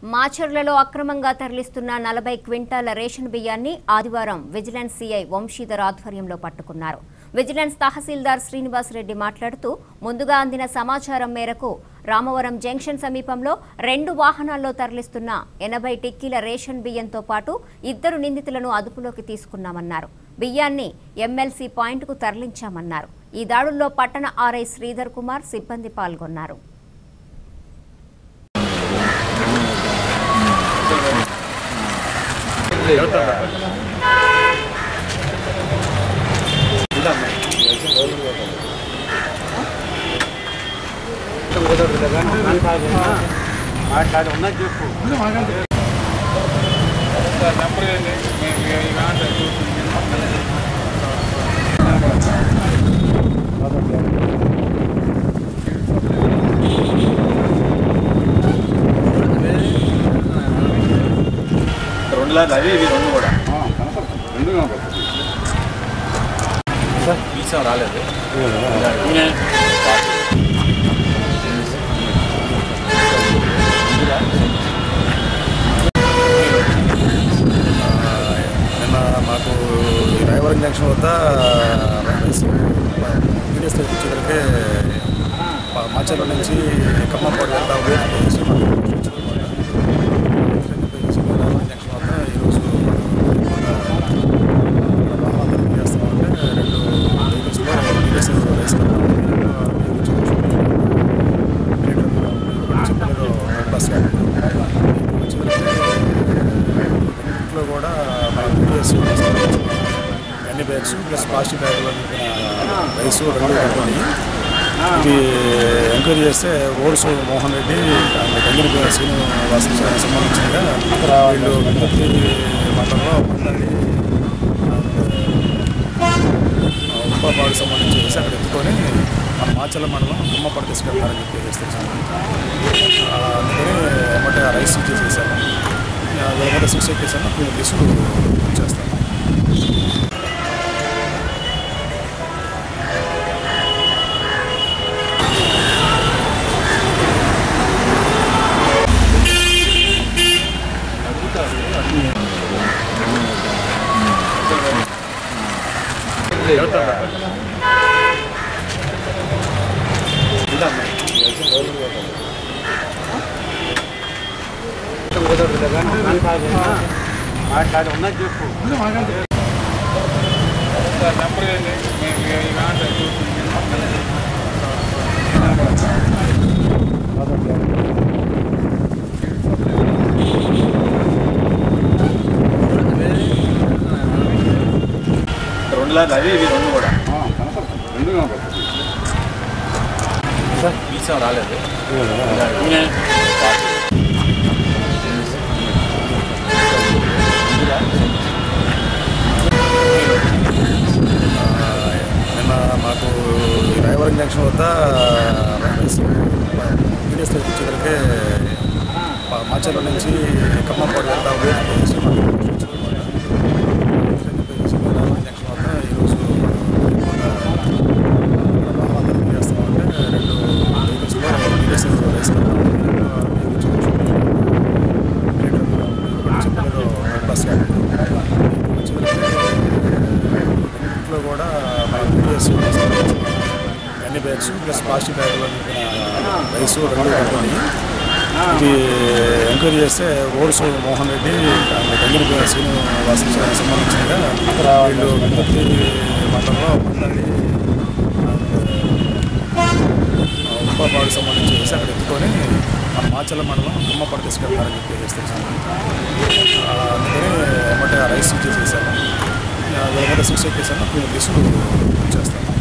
మాచర్లలో అక్రమంగా తరలిస్తున్న నలభై క్వింటాల రేషన్ బియ్యాన్ని ఆదివారం విజిలెన్స్ సిఐ వంశీధర్ ఆధ్వర్యంలో పట్టుకున్నారు విజిలెన్స్ తహసీల్దార్ శ్రీనివాసరెడ్డి మాట్లాడుతూ ముందుగా అందిన సమాచారం మేరకు రామవరం జంక్షన్ సమీపంలో రెండు వాహనాల్లో తరలిస్తున్న ఎనభై టిక్కీల రేషన్ బియ్యంతో పాటు ఇద్దరు నిందితులను అదుపులోకి తీసుకున్నామన్నారు బియ్యాన్ని ఎమ్మెల్సీ పాయింట్కు తరలించామన్నారు ఈ దాడుల్లో పట్టణ ఆర్ఐ శ్రీధర్ కుమార్ సిబ్బంది పాల్గొన్నారు మాట్లాడి ఉన్నది చెప్పు రెండు లాగా అవి ఇవి రెండు కూడా వీసా రాలేదు నిన్న మాకు ఈ రాయవరం జంక్షన్ వద్ద వీడియోస్ వచ్చేసరికి మాచర్ల నుంచి ఖమ్మంపాడు వెళ్తా ఉంది అని చెప్పేసి మాకు రాయవరం జంక్షన్ వద్ద ఈరోజు వాహనాలు చేస్తామంటే రెండు వెహికల్స్లో వీడియోస్ వేసుకున్నాం బస్ ఇంట్లో కూడా మన వీడియోస్ అన్ని బ్యాగ్స్ ప్లస్ ప్లాస్టిక్ బ్యాగులు రైస్ రెండు ఉంటుంది ఇది ఎంక్వైరీ చేస్తే ఓర్సు మోహన్ రెడ్డి దగ్గర శ్రీనివాస సంబంధించిన వీళ్ళు గణపతి మండలంలో మండలి ఉపాపాడికి సంబంధించి చేసి అక్కడ ఎత్తుకొని మన మాచల మండలం కుమ్మపడి తీసుకెళ్తారని చెప్పి తెలిసాము అందుకని ఎమ్మటే ఆ రైస్ చేసేసాము ఎమ్మటే సిక్స్ ఎక్కేసాము మేము తీసుకు చేస్తాము మాట్లాడి ఉన్నది చెప్పు రెండు లాగా అవి ఇవి రెండు కూడా వీసా రాలేదు నిన్న మాకు ఈ రాయవరం జంక్షన్ వద్ద వీడియోస్ వచ్చేసరికి మాచర్ల నుంచి ఖమ్మంపాడు వెళ్తా ఉంది అని చెప్పేసి మాకు రాయవరం జంక్షన్ వద్ద ఈరోజు వాహనాలు చేస్తామంటే రెండు వెహికల్స్లో వీడియోస్ వేసుకున్నాం బస్ ఇంట్లో కూడా మన వీడియోస్ అన్ని బ్యాగ్స్ ప్లస్ ప్లాస్టిక్ బ్యాగులు రైస్ రెండు ఉంటుంది ఇది ఎంక్వైరీ చేస్తే ఓర్సు మోహన్ రెడ్డి దగ్గర శ్రీనివాస సంబంధించిన వీళ్ళు గణపతి మండలంలో మండలి ఉపాపాడికి సంబంధించి చేసి అక్కడ ఎత్తుకొని మన మాచల మండలం కుమ్మపడి తీసుకెళ్తారని చెప్పి తెలిసాము అందుకని ఎమ్మటే ఆ రైస్ చేసేసాము ఎమ్మటే సిక్స్ ఎక్కేసాము మేము తీసుకు చేస్తాము